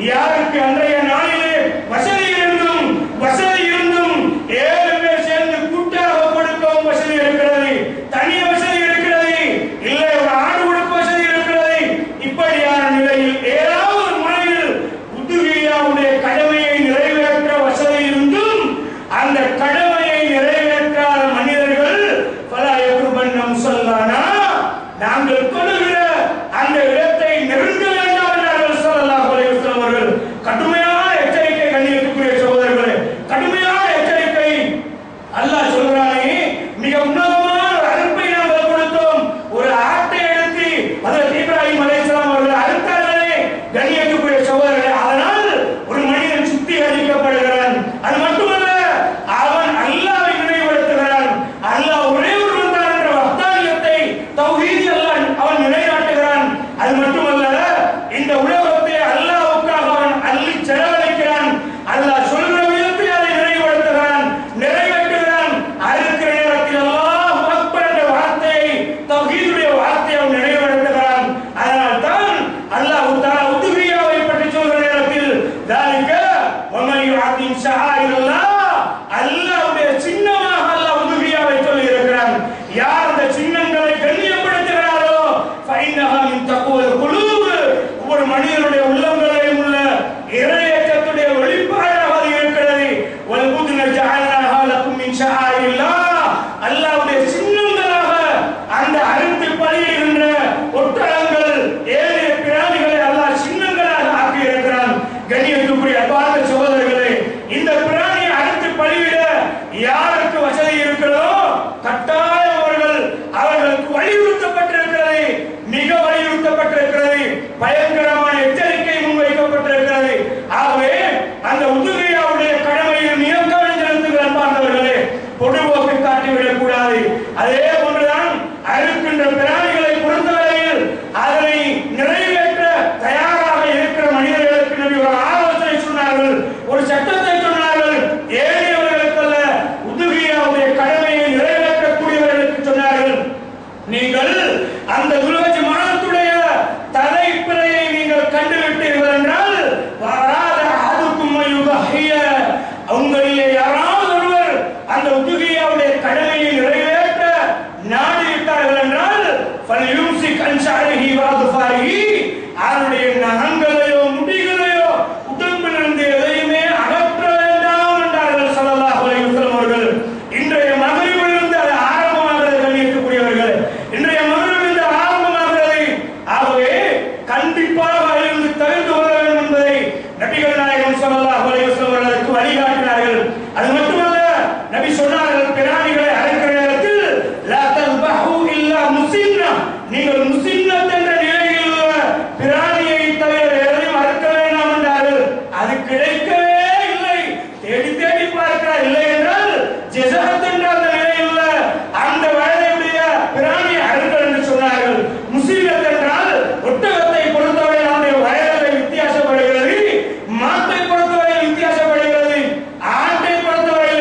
யாருக்கு அன்றைய நாளிலே வசதி இருந்தும் வசதி இருந்தும் ஏழு பேர் சேர்ந்து கூட்டாக கொடுக்கவும் வசதி இருக்கிறது தனி வசதி இருக்கிறது இல்லை ஒரு ஆடு கொடுக்க வசதி இருக்கிறது இப்படியான நிலையில் ஏதாவது ஒரு முறையில் உதுகியாவுடைய கடமையை நிறைவேற்ற வசதி இருந்தும் அந்த கடமையை நிறைவேற்றாத மனிதர்கள் பல எதிர்பண்ணம் சொல்லானா நாங்கள் கொள்ளுகிற அந்த இடத்தை நெருங்க வேண்டாம் என்றார்கள் ஸல்லல்லாஹு அலைஹி வஸல்லம் அவர்கள் கடுமையான எச்சரிக்கை கண்ணியத்துக்குரிய சகோதரர்களே கடுமையான எச்சரிக்கை அல்லாஹ் சொல்றானே மிக உன்னதமான ஒரு அறுப்பை நாங்கள் கொடுத்தோம் ஒரு ஆட்டை எடுத்து அதில் இப்ராஹிம் அலைஹிஸ்ஸலாம் அவர்கள் அறுத்தார்களே கண்ணியத்துக்குரிய சகோதரர்களே அதனால் ஒரு மனிதன் சுத்திகரிக்கப்படுகிறான் அது மட்டுமல்ல அவன் அல்லாஹ்வை நினைவுபடுத்துகிறான் அல்லாஹ் ஒரே ஒருவன் தான் என்ற வக்தானியத்தை தௌஹீதி அல்லாஹ் அவன் நிலைநாட்டுகிறான் அது மட்டுமல்ல இந்த உலகத்தை அல்லாஹ்வுக்காக அவன் அள்ளி செலவழிக்கிறான் அல்லாஹ் சொல்கிற விதத்தில் அதை நினைவுபடுத்துகிறான் நிறைவேற்றுகிறான் அறுக்கிற நேரத்தில் அல்லாஹ் அக்பர் என்ற வார்த்தையை தௌஹீதுடைய வார்த்தையை அவன் நினைவுபடுத்துகிறான் அதனால் தான் அல்லாஹ் தஆலா உதுகியாவை பற்றி சொல்கிற நேரத்தில் ذلك ومن يعظم شعائر الله அல்லாஹ்வுடைய சின்னமாக அல்லாஹ் உதுகியாவை சொல்லி இருக்கிறான் யார் அந்த சின்னங்களை கண்ணியப்படுத்துகிறாரோ ஃபைனஹா மின் தக்வல் குலூப் ஒவ்வொரு மனிதனுடைய உள்ளங்களிலும் உள்ள இறையச்சத்துடைய வெளிப்பாடாக அது இருக்கிறது வல் புதுன ஜஅல்னாஹா லக்கும் மின் ஷஆயிரில்லாஹ் அல்லாஹ்வுடைய சின்னங்களாக அந்த அறுத்து பலியிடுகின்ற ஒட்டகங்கள் ஏழு பிராணிகளை அல்லாஹ் சின்னங்களாக ஆக்கி இருக்கிறான் கண்ணியத்துக்குரிய அன்பார்ந்த சகோதரர்களே இந்த பிராணியை அறுத்து பலியிட யாருக்கு வசதி இருக்கிறதோ கட்டாயம் அவர்கள் அவர்களுக்கு வலியுறுத்தப்பட்டிருக்கிறது மிக வலியுறுத்தப்பட்டிருக்கிறது பயங்கரமான எச்சரிக்கை முன்வைக்கப்பட்டிருக்கிறது ஆகவே அந்த உதுகையாவுடைய கடமையில் மிக கவனம் செலுத்துகிற அன்பார்ந்தவர்களே பொதுபோக்கு காட்டிவிடக் கூடாது அதே போன்றுதான் அறுக்கின்ற பிராணிகளை பொறுத்தவரையில் அதனை நிறைவேற்ற தயாராக இருக்கிற மனிதர்களுக்கு நபி ஒரு ஆலோசனை சொன்னார்கள் ஒரு சட்டத்தை சொன்னார்கள் ஏழையவர்களுக்கல்ல உதுகியாவுடைய கடமையை நிறைவேற்றக்கூடியவர்களுக்கு சொன்னார்கள் நீங்கள் அந்த துலகஜ மாதத்துடைய தலைப்பிறையை நீங்கள் கண்டுவிட்டீர்கள் என்றால் வராத அதுக்கும் யுதஹிய உங்களிலே யாராவது ஒருவர் அந்த உதுகியாவுடைய கடமையை நிறைவேற்ற நாடிவிட்டார்கள் என்றால் ஃபல்யும்சிக் அன் ஷஅரிஹி வஅதுஃபாரிஹி அவருடைய நகங்களையோ முடிகளையோ உடம்பிலிருந்து எதையுமே அகற்ற வேண்டாம் என்றார்கள் ஸல்லல்லாஹு அலைஹி வஸல்லம் அவர்கள் இன்றைய மகரிபிலிருந்து அது ஆரம்பமாகிறது கண்ணியத்துக்குரியவர்கள் இன்றைய மகரிபிலிருந்து ஆரம்பமாகிறது ஆகவே கண்டிப்பாக அதிலிருந்து தவிர்த்து கொள்ள வேண்டும் என்பதை நபிகள் நாயகம் ஸல்லல்லாஹு அலைஹி வஸல்லம் அவர்களுக்கு வழிகாட்டினார்கள் அது மட்டுமல்ல நபி சொன்னார்கள் பிராணிகளை அழைக்கிற நேரத்தில் லா தஸ்பஹு இல்லா முஸின்னா நீங்கள் முஸின்னத் என்ற நிலையில் உள்ள பிராணியை தவிர எதையும் அறுக்க வேண்டாம் என்றார்கள் அது கிடைக்கவே இல்லை தேடி தேடி பார்க்கிறார் இல்லை என்றால் ஜெசகத் என்ற அந்த நிலையில் உள்ள அந்த வயதையுடைய பிராணியை அறுங்கள் என்று சொன்னார்கள் முஸ்லிமத் என்றால் ஒட்டகத்தை பொறுத்தவரை அவருடைய வயதை வித்தியாசப்படுகிறது மாட்டை பொறுத்தவரை வித்தியாசப்படுகிறது ஆட்டை பொறுத்தவரை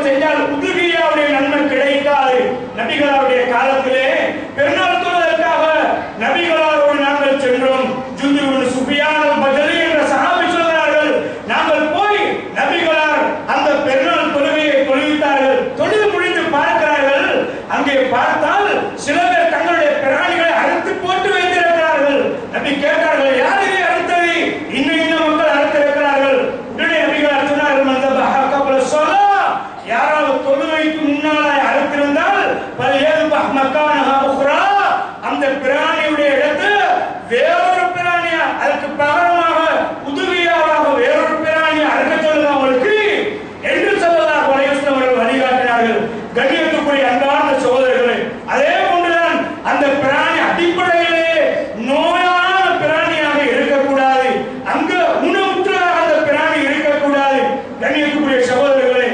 செஞ்சால் உதுகியாவுடைய நன்மை கிடைக்காது நபிகளாருடைய காலத்திலே பெருநாள் தொழுவதற்காக நபிகளாரோடு நாங்கள் சென்றோம் ஜுந்து சுபியான் பஜலி என்ற சஹாபி சொல்கிறார்கள் நாங்கள் போய் நபிகளார் அந்த பெருநாள் தொழுகையை தொழுவித்தார்கள் தொழுது முடிந்து பார்க்கிறார்கள் அங்கே பார்த்தால் சில பேர் தங்களுடைய பிராணிகளை அறுத்து போட்டு வைத்திருக்கிறார்கள் நபி கேட்டார்கள் யார் இதை அறுத்தது இன்னும் இன்னும் மக்கள் அறுத்திருக்கிறார்கள் உடனே நபிகள் சொன்னார்கள் அந்த கப்பல சொல்ல யாராவது தொழுகைக்கு முன்னால் அறுத்திருந்தால் பல ஏது மக்கான உக்ரா அந்த பிராணியுடைய இடத்து வேறொரு பிராணியா அதற்கு பகரமாக உதவியாக வேறொரு பிராணியை அறுக்க சொல்லுங்க அவங்களுக்கு என்று சொல்லலாம் வலையுஸ்லம் அவர்கள் வழிகாட்டினார்கள் கண்ணியத்துக்குரிய அன்பார்ந்த சகோதரர்களே அதே போன்றுதான் அந்த பிராணி அடிப்படையிலே நோயான பிராணியாக இருக்கக்கூடாது அங்கு உணவுற்றதாக அந்த பிராணி இருக்கக்கூடாது கண்ணியத்துக்குரிய சகோதரர்களே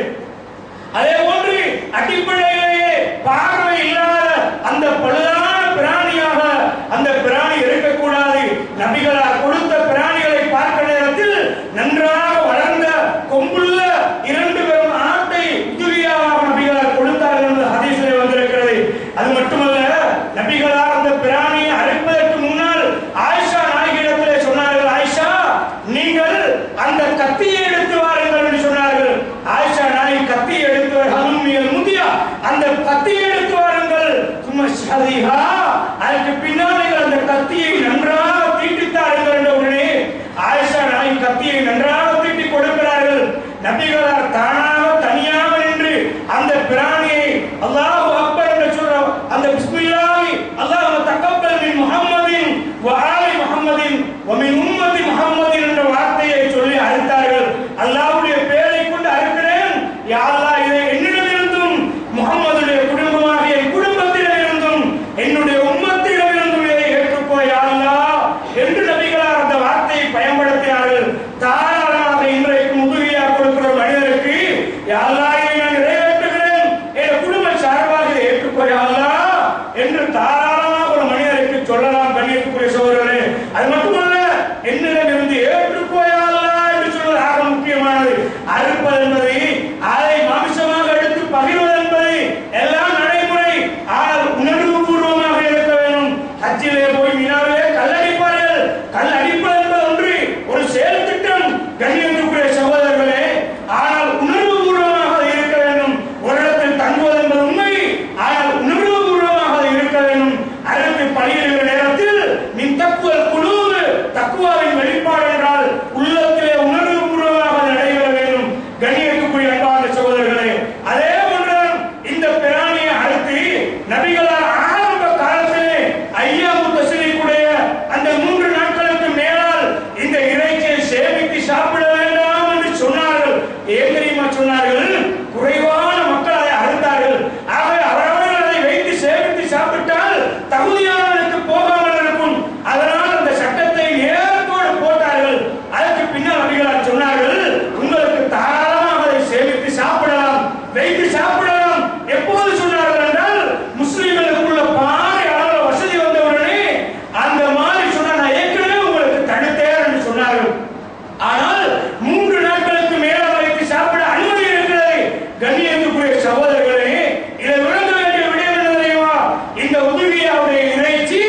அதே போன்று அடிப்படையிலேயே பார்வை இல்லாத அந்த பழுதான பிராணியாக அந்த பிராணி இருக்கக்கூடாது நபிகளார் கொடுத்த பிராணிகளை பார்க்க நேரத்தில் நன்றாக வளர்ந்த கொம்புள்ள இரண்டு பெரும் ஆட்டை உதவியாக நபிகளார் கொடுத்தார்கள் என்று ஹதீஸிலே வந்திருக்கிறது அது மட்டுமல்ல நபிகளார் அந்த பிராணியை அழைப்பதற்கு முன்னால் ஆயிஷா நாயகிடத்திலே சொன்னார்கள் ஆயிஷா நீங்கள் அந்த கத்தியை எடுத்து வாருங்கள் என்று சொன்னார்கள் ஆயிஷா நாயகி கத்தியை எடுத்து ஹலுமியல் முதியா அந்த கத்தியை எடுத்து வாருங்கள் சும்மா ஷதிஹா அதற்கு பின்னால் நீங்கள் அந்த கத்தியை நன்றாக தீட்டித்தார்கள் என்ற உடனே ஆயிஷா நாயகி கத்தியை நன்றாக தீட்டி கொடுக்கிறார்கள் நபிகளார் தானாக தனியாக நின்று அந்த பிராணியை அல்லாஹ் அக்பர் என்று சொல்ற அந்த பிஸ்மில்லாஹி அல்லாஹ் தக்கபல் மின் முஹம்மதின் வ ஆலி முஹம்மதின் வ மின் உம்மதி முஹம்மதின் என்ற வார்த்தையை சொல்லி அறுத்தார்கள் அல்லாஹ்வுடைய பெயரை கொண்டு அறுக்கிறேன் யா அல்லாஹ் இதை என்னிடமிருந்தும் முஹம்மதுடைய குடும்பமாகிய என் குடும்பத்திடமிருந்தும் என்னுடைய உம்மத்திடமிருந்தும் இதை ஏற்றுக்கோ யா அல்லாஹ் என்று நபிகளார் அந்த வார்த்தையை பயன்படுத்தினார்கள் தாராளமாக இன்றைக்கு முதுகியா கொடுக்கிற மனிதருக்கு யா அல்லாஹ் இதை நான் நிறைவேற்றுகிறேன் என் குடும்ப சார்பாக இதை ஏற்றுக்கோ யா அல்லாஹ் என்று தாராளமாக ஒரு மனிதருக்கு சொல்லலாம் கண்ணியத்துக்குரிய சோதரர்களே அது மட்டுமல்ல என்னிடம் இருந்து ஏற்றுக்கோ யா அல்லாஹ் என்று சொல்வது ஆக முக்கியமானது அறுப்பது என்பதை அதை மாமிசமாக எடுத்து பகிர்வது என்பதை எல்லாம் நடைமுறை ஆனால் உணர்வு பூர்வமாக இருக்க வேண்டும் ஹஜ்ஜிலே போய் மினாவிலே கல்லடிப்பார்கள் கல் அடிப்பது என்பது ஒன்று ஒரு செயல் திட்டம் கண்ணியத்துக்குரிய சகோதரர்களே ஆனால் உணர்வு பூர்வமாக அது இருக்க வேண்டும் ஒரு இடத்தில் தங்குவது என்பது உண்மை ஆனால் உணர்வு பூர்வமாக அது இருக்க வேண்டும் அறுத்து பணியிடுகிற நேரத்தில் மின் தக்குவல் குழு தக்குவாவின் வெளிப்பாடு என்றால் உள்ளத்திலே உணர்வு பூர்வமாக அது நடைபெற வேண்டும் கண்ணியத்துக்குரிய அன்பான சகோதரர்களே அதே போன்றுதான் இந்த பிராணியை அறுத்து நபிகளார் ஆரம்ப காலத்திலே ஐயாவு தசரிக்குடைய அந்த மூன்று நாட்களுக்கு மேலால் இந்த இறைச்சியை சேமித்து சாப்பிட வேண்டாம் என்று சொன்னார்கள் ஏன் தெரியுமா சொன்னார்கள் குறைவான மக்கள் அதை அறுத்தார்கள் ஆகவே அவரவர்கள் அதை வைத்து சேமித்து சாப்பிட்டால் தகுதியானவர்களுக்கு போகாமல் இருக்கும் அதனால் அந்த சட்டத்தை நேரத்தோடு போட்டார்கள் அதற்கு பின்னால் நபிகளார் சொன்னார்கள் உங்களுக்கு தாராளமாக அதை சேமித்து சாப்பிடலாம் வைத்து சாப்பிடலாம் எப்போது சொன்னார்கள் என்றால் முஸ்லிம்களுக்குள்ள பாறை அளவு வசதி வந்தவுடனே அந்த மாதிரி சொன்னா நான் ஏற்கனவே உங்களுக்கு தடுத்தேன் என்று சொன்னார்கள் ஆனால் மூன்று நாட்களுக்கு மேல வைத்து சாப்பிட அனுமதி இருக்கிறது கண்ணியத்துக்குரிய சகோதரர்களே இதை விளங்க வேண்டிய விடயம் என்ன தெரியுமா இந்த உதவியாவுடைய இறைச்சி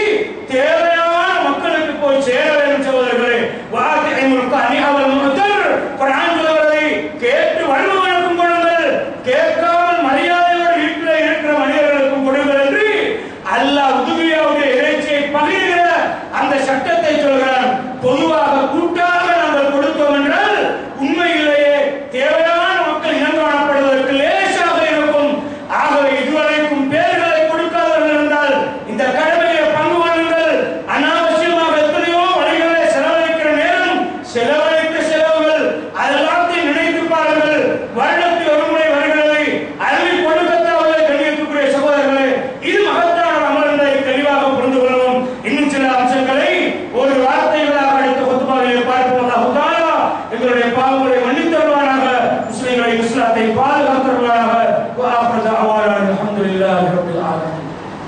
தேவையான மக்களுக்கு போய் சேர வேண்டும் சகோதரர்களே வார்த்தை ஐநூறுக்கு அணிகாவல் முதல் குரான் சொல்வதை கேட்டு வருபவனுக்கும் கொடுங்கள் கேட்காமல் மரியாதையோடு வீட்டில் இருக்கிற மனிதர்களுக்கும் கொடுங்கள் என்று அல்லாஹ் உதவியாவுடைய இறைச்சியை பகிர்கிற அந்த சட்டத்தை சொல்கிறான் பொதுவாக கூட்டாக நாங்கள் கொடுத்தோம் என்றால் உண்மையிலேயே தேவையான மக்கள் இனம் காணப்படுவதற்கு லேசாக இருக்கும் ஆகவே இதுவரைக்கும் பேர்களை கொடுக்காதவர்கள் இருந்தால் இந்த கடமையை பங்கு கொள்ளுங்கள் அனாவசியமாக எத்தனையோ வழிகளை செலவழிக்கிற நேரம் செலவழித்த செலவுகள் அதெல்லாத்தையும் நினைத்து பாருங்கள் வருடத்தில் ஒரு முறை வருகிறது அறிவில் கொடுக்கத்தாவது கண்ணியத்துக்குரிய சகோதரர்களே இது மகத்தான அமல் என்பதை தெளிவாக புரிந்து கொள்ளவும் இன்னும் சில அம்சங்களை ஒரு வார்த்தைகளாக அடுத்த கொத்துபாவிலே பார்ப்போம் அல்லாஹ் தஆலா எங்களுடைய பாவங்களை மன்னித்தருவானாக முஸ்லிம்களை இஸ்லாத்தை பாதுகாத்தருவானாக وآخر دعوانا الحمد لله رب العالمين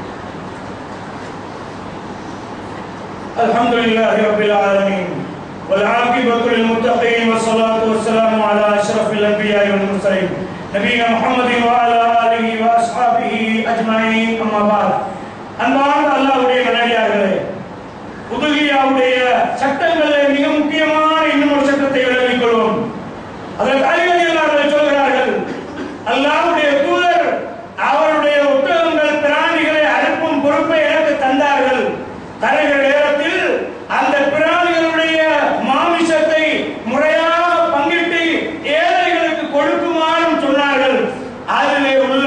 الحمد لله رب العالمين والعاقبة للمتقين والصلاة والسلام على أشرف الأنبياء والمرسلين نبينا نبينا محمد وعلى آله وأصحابه أجمعين أما بعد அன்பார்ந்த அல்லாஹ்வுடைய நல்லடியார்களே உதுகியாவுடைய சட்டங்களில் மிக முக்கியமான இன்னும் ஒரு சட்டத்தை விளங்கிக் கொள்வோம் அதற்கு அறிவியலாளர்கள் சொல்கிறார்கள் அல்லாஹ்வுடைய தூதர் அவருடைய ஒட்டகங்கள் பிராணிகளை அனுப்பும் பொறுப்பை எனக்கு தந்தார்கள் தருகிற நேரத்தில் அந்த பிராணிகளுடைய மாமிசத்தை முறையாக பங்கிட்டு ஏழைகளுக்கு கொடுக்குமாறும் சொன்னார்கள் அதிலே உள்ள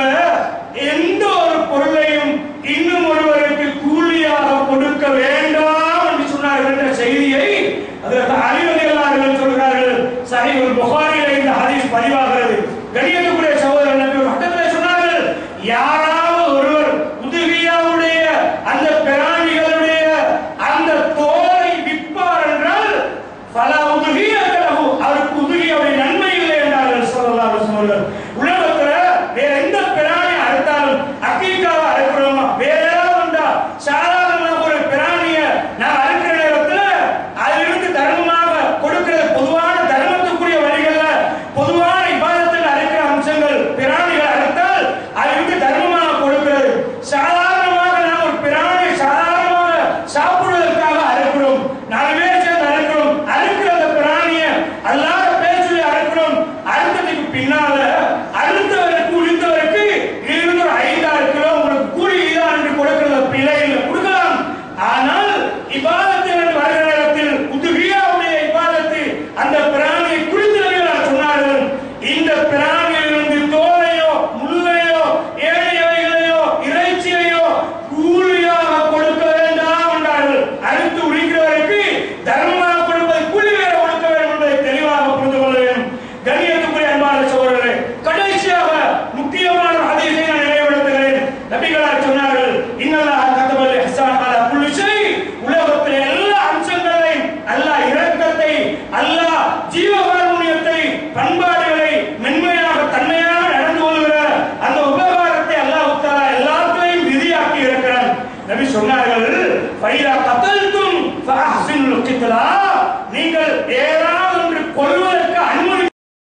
எந்த ஒரு பொருளையும் இன்னும் ஒருவருக்கு கூலியாக கொடுக்க வேண்டாம் என்று சொன்னார்கள் என்ற செய்தியை அதற்கு அறிவதில்லார்கள் சொல்கிறார்கள் சஹீஹுல் புகாரியில் இந்த ஹதீஸ் பதிவாகிறது கணியத்துக்குரிய சகோதரர் நபி ஒரு கட்டத்தில் சொன்னார்கள் யாராவது ஒருவர் உதவியாவுடைய அந்த பிராணிகளுடைய அந்த தோலை விற்பார் என்றால் பல உதவியர்களு அவருக்கு உதவியுடைய நன்மை இல்லை என்றார்கள் சொல்லலாம் அவர்கள் உலகத்துல வேற எந்த பிராணி அறுத்தாலும் அக்கீக்காவை அறுக்கிறோமா வேற ஏதாவது உண்டா சாதாரணமாக ஒரு பிராணிய நான் அறுக்கிற நேரத்துல அதிலிருந்து தர்மமாக கொடுக்கிற பொதுவான தர்மத்துக்குரிய வழிகள்ல பொதுவான இபாதத்தில் அறுக்கிற அம்சங்கள் பிராணிகள் அறுத்தால் அதிலிருந்து தர்மமாக கொடுக்கிறது சாதாரணமாக நாம் ஒரு பிராணி சாதாரணமாக சாப்பிடுவதற்காக அறுக்கிறோம் நாலு பேர் சேர்ந்து அறுக்கிறோம் அறுக்கிற அந்த பிராணிய அல்லாத பேச்சு அறுக்கிறோம் அறுத்ததுக்கு பின்னால அறுத்தவருக்கு உளித்தவருக்கு இருந்து ஒரு ஐந்தாறு கிலோ உங்களுக்கு கூலி இதுதான் என்று கொடுக்கிறது பிழை இல்லை கொடுக்கலாம் ஆனால் இபாதத்தில் என்று வருகிற நேரத்தில் உதுகியாவுடைய இபாதத்து அந்த பிராணியை குறித்தவர்கள் சொன்னார்கள் இந்த பிராணியிலிருந்து தோலையோ முள்ளையோ ஏழையவைகளையோ இறைச்சியையோ கூலியாக கொடுக்க வேண்டாம் என்றார்கள் அறுத்து உரிக்கிறவருக்கு தர்மமாக கொடுப்பது கூலி வேற கொடுக்க வேண்டும் என்பதை தெளிவாக புரிந்து கொள்ள வேண்டும் கண்ணியத்துக்குரிய அன்பான சகோதரர்களே கடைசியாக முக்கியமான ஒரு ஹதீஸை நான் நினைவுபடுத்துகிறேன் நபிகளார் சொன்னார்கள் இன்னல்லாஹ் கதபல் இஹ்சான் அலா குல்லி ஷை உலகத்தில் எல்லா அம்சங்களையும் அல்லாஹ் இரக்கத்தை அல்லாஹ் ஜீவகாருண்யத்தை பண்பாடுகளை மென்மையாக தன்மையாக நடந்து கொள்கிற அந்த உபகாரத்தை அல்லாஹ் தஆலா எல்லாத்தையும் விதியாக்கி இருக்கிறான் நபி சொன்னார்கள் ஃபைரா கத்தல்தும் ஃபஅஹ்சினுல் கித்லா நீங்கள் ஏதாவது